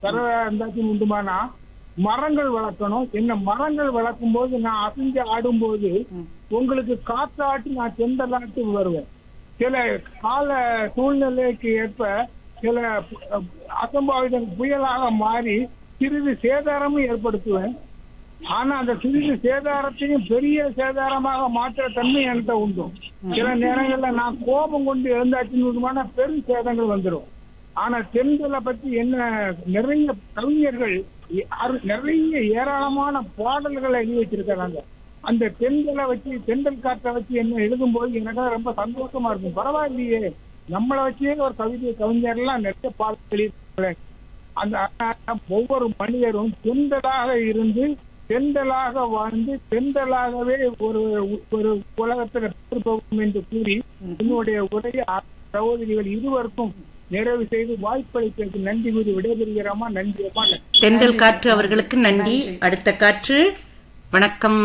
பறவை இருந்தாச்சும் உண்டுமானா மரங்கள் வளர்க்கணும் என்ன மரங்கள் வளர்க்கும் போது நான் அசைஞ்சு ஆடும்போது உங்களுக்கு காத்தாட்டி நான் செந்தலாட்டு வருவேன் சில கால சூழ்நிலைக்கு ஏற்ப சில அஹ், அசம்பாவிதம் புயலாக மாறி சிறிது சேதாரமும் ஏற்படுத்துவேன் ஆனா அந்த சிறிது சேதாரத்தையும் பெரிய சேதாரமாக மாற்ற தன்மை என்கிட்ட உண்டு சில நேரங்கள்ல நான் கோபம் கொண்டு எழுந்தாச்சுன்னு பெரும் சேதங்கள் வந்துடும் ஆனா தென்களை பத்தி என்ன நிறைய கவிஞர்கள் அரு- நிறைய ஏராளமான பாடல்களை எழுதி வச்சிருக்கிறாங்க அந்த தென்களை வச்சு தென்றல் காற்றை வச்சு என்ன எழுதும்போது எனக்கு ரொம்ப சந்தோஷமா இருக்கும் பரவாயில்லையே நம்மளை வச்சே ஒரு கவிதை கவிஞர்லாம் நிறைய பாடல் எழுதியிருக்காங்களே அந்த ஆனா, ஒவ்வொரு மனிதரும் தென்றலாக இருந்து தென்றலாக வாழ்ந்து தென்றலாகவே ஒரு ஒரு உலகத்தில் இருப்போம் என்று கூறி என்னுடைய உரையை சகோதரிகள் இருவருக்கும் நிறைவு செய்து வாய்ப்பளித்ததற்கு நன்றி கூறி விடைபெறுகிறோமா நன்றி அம்மா நன்றி. தென்றல் காற்று அவர்களுக்கு நன்றி அடுத்த காற்று வணக்கம்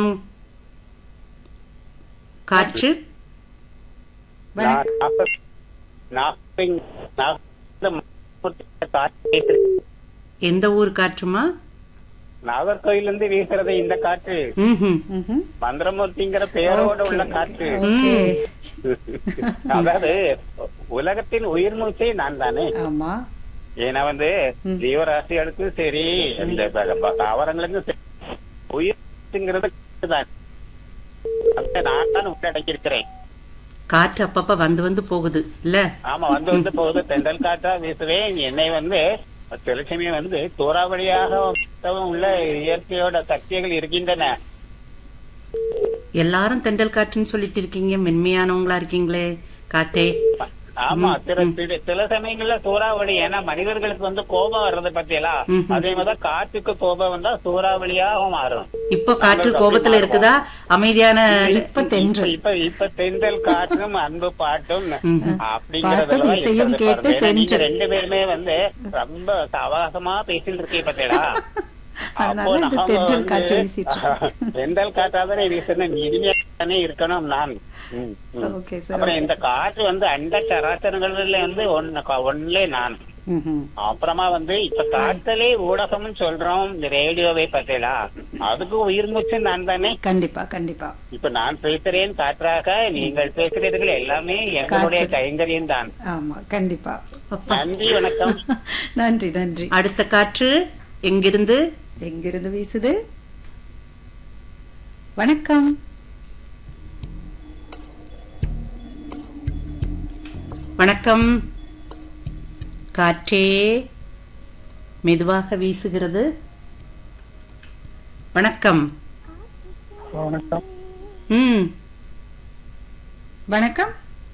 காற்று நான் நாற்பத்- நாற்பத்தி- நாற்பது மாவட்டத்துல காற்று வீசுது. எந்த ஊர் காற்றுமா நாகர்கோயில இருந்து வீசுறது இந்த காற்று ம்ஹும். ம்ஹும். மந்திரமூர்த்திங்கிற பெயரோட உள்ள காற்று ம். அதாவது உலகத்தின் உயிர் மூச்சை நான் தானே ஆமா ஏன்னா வந்து ஜீவராசிகளுக்கும் சரி இந்த ப- ப- தாவரங்களுக்கும் சரி உயிர் மூச்சுங்கிறது காற்று தான் அதை நான் தான் உள்ளடக்கியிருக்கிறேன் காற்று அப்பப்ப வந்து வந்து போகுது இல்ல ஆமா வந்து வந்து போகுது தென்றல் காற்றா வீசுவேன் என்னை வந்து சில சமயம் வந்து சூறாவளியாக உள்ள இயற்கையோட சக்திகள் இருக்கின்றன எல்லாரும் தென்றல் காற்றுன்னு சொல்லிட்டு இருக்கீங்க மென்மையானவங்களா இருக்கீங்களே காற்றே ஆமா சில சில- சில சமயங்கள்ல சூறாவளி ஏன்னா மனிதர்களுக்கு வந்து கோபம் வர்றது பத்தியெல்லாம் ம்ஹும். அதே மாதிரி காற்றுக்கு கோபம் வந்தா சூறாவளியாக மாறும் இப்போ காற்று கோபத்துல இருக்குதா அமைதியான இப்ப தென்றல் இப்ப இப்ப தென்றல் காற்றும் அன்பு பாட்டும் அப்படிங்கறதுல பாட்டும் தான் இசையும் இருக்கிறது கேட்டு பாருங்க. ஏன்னா நீங்க தென்றல். ரெண்டு பேருமே வந்து ரொம்ப சவாசமா பேசிட்டு இருக்கீங்க பாத்தீங்களா அதனால அப்போ இந்த நாம தென்றல் வந்து காற்று வீசிட்டு தென்றல் காற்றாதானே வீசணும் இனிமையாதானே இருக்கணும் நான் ம், ம். ஓகே சார் அப்புறம் இந்த காற்று வந்து அண்ட சராச்சரங்கள்ல வந்து ஒன்னு ஒன்லே நான் ம்ஹும். அப்புறமா வந்து இப்ப காத்தலே ஊடகம்னு சொல்றோம் இந்த ரேடியோவை பத்திலா அதுக்கு உயிர் மூச்சு நான் தானே கண்டிப்பா கண்டிப்பா இப்ப நான் பேசுறேன் காற்றாக நீங்கள் பேசுறீர்கள் எல்லாமே எங்களுடைய காற்று. கைங்கரியம் தான் ஆமா கண்டிப்பா நன்றி வணக்கம் நன்றி நன்றி அடுத்த காற்று எங்கிருந்து எங்கிருந்து வீசுது வணக்கம் வணக்கம் காற்றே மெதுவாக வீசுகிறது வணக்கம் வணக்கம் ம் வணக்கம்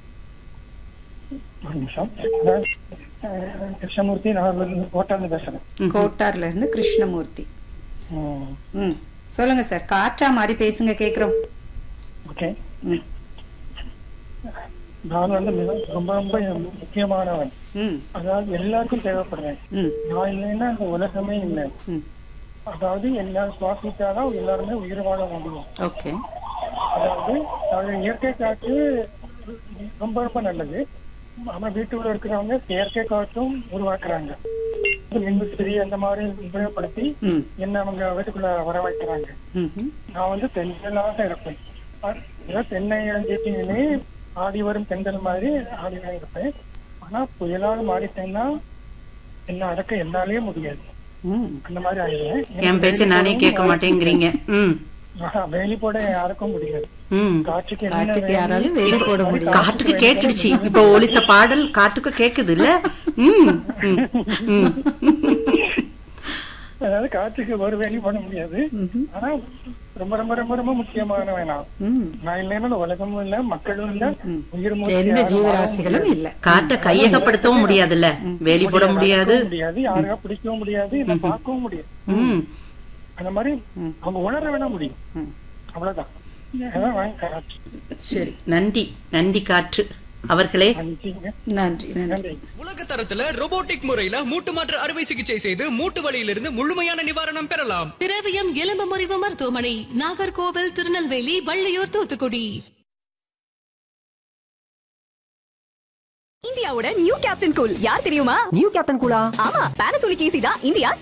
ஒரு நிமிஷம் அஹ், கிருஷ்ணமூர்த்தி நான் ஹோட்டல்ல பேசுறேன் கோட்டார்ல இருந்து கிருஷ்ணமூர்த்தி ம், ம் சொல்லுங்க சார் காற்றா மாதிரி பேசுங்க கேக்குறோம் ஓகே ம் நான் வந்து மிக ரொம்ப ரொம்ப முக்கியமானவன் ம் அதாவது எல்லாருக்கும் தேவைப்படுறேன் ம் நான் இல்லைன்னா இந்த உலகமே இல்லை ம் அதாவது எல்லாரும் சுவாசித்தாதான் எல்லாருமே உயிர் வாழ முடியும் ஓகே அதாவது அது இயற்கை காற்று ரொம்ப ரொம்ப நல்லது நம்ம வீட்டுக்குள்ள இருக்கிறவங்க செயற்கை காற்றும் உருவாக்குறாங்க மின்விசிறி அந்த மாதிரி உபயோகப்படுத்தி ம் என்ன அவங்க வீட்டுக்குள்ள வர வைக்கிறாங்க ம்ஹும். நான் வந்து தென்றலாக இருப்பேன் அ- அதாவது தென்னை இளஞ்சீட்டிலே ஆடி வரும் தென்றல் மாதிரி ஆடிதான் இருப்பேன் ஆனா புயலாக மாறிட்டேன்னா என்ன அடக்க என்னாலே முடியாது ம் அந்த மாதிரி ஆயிடுவேன் என் பேச்ச நானே கேட்க மாட்டேங்கிறீங்க ம் ஆஹா, வேலி போட யாருக்கும் முடியாது ம் காற்றுக்கு என்ன காற்றுக்கு வேலி? யாராவது வேலி போட முடியும் காட்டுக்கு கேட்டுடுச்சு இப்ப ஒலித்த பாடல் காட்டுக்கு கேக்குது இல்ல ம் ம், ம் அதாவது காற்றுக்கு ஒரு வேலி போட முடியாது ம்ஹும். ஆனா ரொம்ப ரொம்ப ரொம்ப ரொம்ப முக்கியமான வேணாம் ம் நான் இல்லைன்னா இந்த உலகமும் இல்ல மக்களும் இல்ல உயிர் மூச்சு எந்த யாரும் ஜீவராசிகளும் இல்ல காட்டை கையகப்படுத்தவும் முடியாதுல்ல வேலி போட முடியாது பார்க்கவும் முடியாது யாருக்கா பிடிக்கவும் முடியாது இல்ல பார்க்கவும் முடியாது ம் அந்த மாதிரி அவங்க உணர வேணா முடியும் ம். அவ்வளவுதான் அதான் வாங்கி காற்று சரி நன்றி நன்றி காற்று அவர்களே அனுப்பிச்சிங்க. நன்றி நன்றி நன்றி உலக தரத்துல robotic முறையில மூட்டு மாற்று அறுவை சிகிச்சை செய்து மூட்டு வலியிலிருந்து முழுமையான நிவாரணம் பெறலாம் திரவியம் எலும்பு முறிவு மருத்துவமனை நாகர்கோவில் திருநெல்வேலி வள்ளியூர் தூத்துக்குடி இந்தியாவின் இந்தியாவோட நியூ கேப்டன் கூல் யார் தெரியுமா நியூ கேப்டன் கூலா ஆமா பானாசோனிக் ஏசி தான் இந்தியா